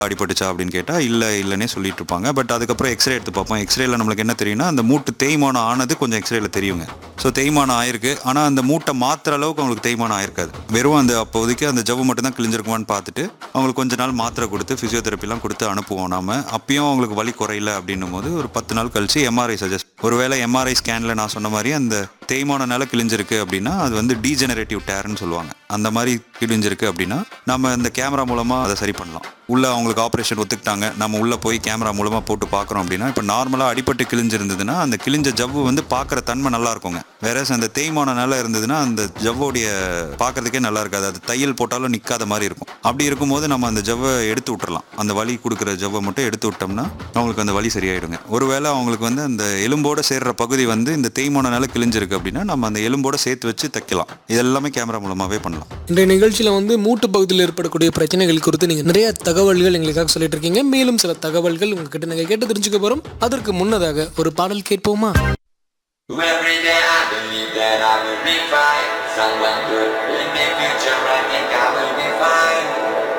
அடிபட்டுச்சா அப்படின்னு கேட்டால் இல்லை இல்லைன்னே சொல்லிட்டு இருப்பாங்க பட் அதுக்கப்புறம் எக்ஸ்ரே எடுத்து பார்ப்போம் எக்ஸ்ரேல நம்மளுக்கு என்ன தெரியும்னா அந்த மூட்டு தேய்மானம் ஆனது கொஞ்சம் எக்ஸ்ரேல தெரியுங்க ஸோ தேய்மானம் ஆயிருக்கு ஆனால் அந்த மூட்டை மாத்துற அளவுக்கு அவங்களுக்கு தேய்மானம் ஆயிருக்காது வெறும் அந்த அப்போதைக்கு அந்த ஜவ்வு மட்டும் தான் கிழிஞ்சிருக்குமான்னு பார்த்துட்டு அவங்களுக்கு கொஞ்ச நாள் மாத்திரை கொடுத்து ஃபிசியோதெரப்பிலாம் கொடுத்து அனுப்புவோம் நாம அப்பயும் அவங்களுக்கு வலி குறையல அப்படின்னும் போது ஒரு பத்து நாள் கழிச்சு எம்ஆர்ஐ சஜஸ்ட் ஒருவேளை எம்ஆர்ஐ ஸ்கேனில் நான் சொன்ன மாதிரி அந்த தேய்மானனால கிழிஞ்சிருக்கு அப்படின்னா அது வந்து டீஜெனரேட்டிவ் டேர்னு சொல்லுவாங்க அந்த மாதிரி கிழிஞ்சிருக்கு அப்படின்னா நம்ம இந்த கேமரா மூலமாக அதை சரி பண்ணலாம் உள்ள அவங்களுக்கு ஆப்ரேஷன் ஒத்துக்கிட்டாங்க நம்ம உள்ள போய் கேமரா மூலமாக போட்டு பார்க்குறோம் அப்படின்னா இப்போ நார்மலாக அடிபட்டு கிழிஞ்சிருந்ததுன்னா அந்த கிழிஞ்ச ஜவ்வு வந்து பார்க்குற தன்மை நல்லா இருக்குங்க வேற அந்த தேய்மானனால இருந்ததுன்னா அந்த ஜவ்வோடைய பார்க்கறதுக்கே நல்லா இருக்காது அது தையல் போட்டாலும் நிற்காத மாதிரி இருக்கும் அப்படி இருக்கும்போது நம்ம அந்த ஜவ்வை எடுத்து விட்டுறலாம் அந்த வலி கொடுக்குற ஜவ்வை மட்டும் எடுத்து விட்டோம்னா அவங்களுக்கு அந்த வலி சரியாயிடுங்க ஒருவேளை அவங்களுக்கு வந்து அந்த எலும்போட சேர்ற பகுதி வந்து இந்த தேய்மானனால கிழிஞ்சிருக்கு அப்படின்னா நம்ம அந்த எலும்போட சேர்த்து வச்சு தைக்கலாம் இது எல்லாமே கேமரா மூலமாகவே பண்ணலாம் இன்றைய நிகழ்ச்சியில் வந்து மூட்டு பகுதியில் ஏற்படக்கூடிய பிரச்சனைகள் குறித்து நீங்கள் நிறைய தகவல்கள் எங்களுக்காக சொல்லிட்டு இருக்கீங்க மேலும் சில தகவல்கள் உங்ககிட்ட நாங்கள் கேட்டு தெரிஞ்சுக்க போகிறோம் அதற்கு முன்னதாக ஒரு பாடல் கேட்போமா Every day I believe that I will be fine. Someone good in the future, I think I will be fine.